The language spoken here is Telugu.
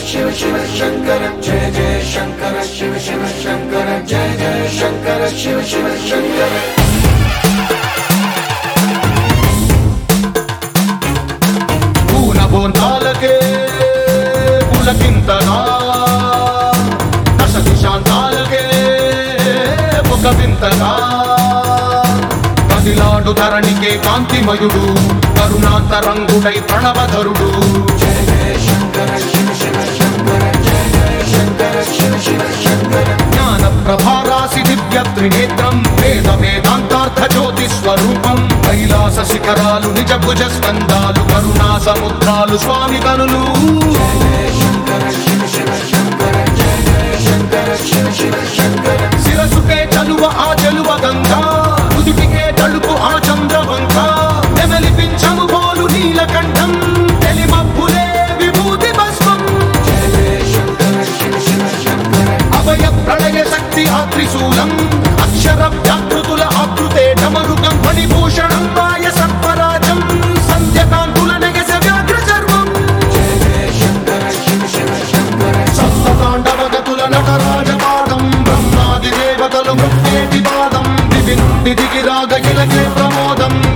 శివ శివ శంకర జయ జయ శంకర శివ శివ శంకర జయ జయ శంకర శివ శివ శంకర పూన బోంతాలకే పులకింతగా దశ దిశాంతాలకే ఒక వింతగా కదిలాడు ధరణికే కాంతిమయుడు కరుణాంతరంగుడై ప్రణవధరుడు జయ జయ శంకర శివ శివ శంకర జయ జయ శంకర శివ శివ శంకర జ్ఞాన ప్రభారాసి దివ్య త్రినేత్రం వేద వేదాంతార్థ జ్యోతి స్వరూపం కైలాస శిఖరాలు నిజ భుజ స్కందాలు కరుణా సముద్రాలు స్వామి కనులు జయ శంకర శివ శివ శంకర జయ జయ శంకర శివ శివ శంకర శిరసుకే చలువ ఆ చెలువ గంగా కుదుటికే తడుపు ఆ చంద్రవంక నెమలిపించము పోలు నీలకంఠం తెలిమప్పులే విభూతి భస్మం జయ జయ శంకర శివ శివ శంకర అభయ ప్రళయ శక్తి ఆ త్రిశూలం అక్షర వ్యాకృతుల ఆకృతే డమరుగం ఫణిభూషణం మాయ సర్పరాజం సంధ్యకాంతుల నెగస వ్యాఘ్ర చర్మం జయ జయ శంకర శివ శివ శంకర సప్తతాండవగతుల నటరాజపాదం బ్రహ్మాది దేవతలు మృత్యేటి పాదం దివి నుండి దిగి రాగ ఇలకే ప్రమోదం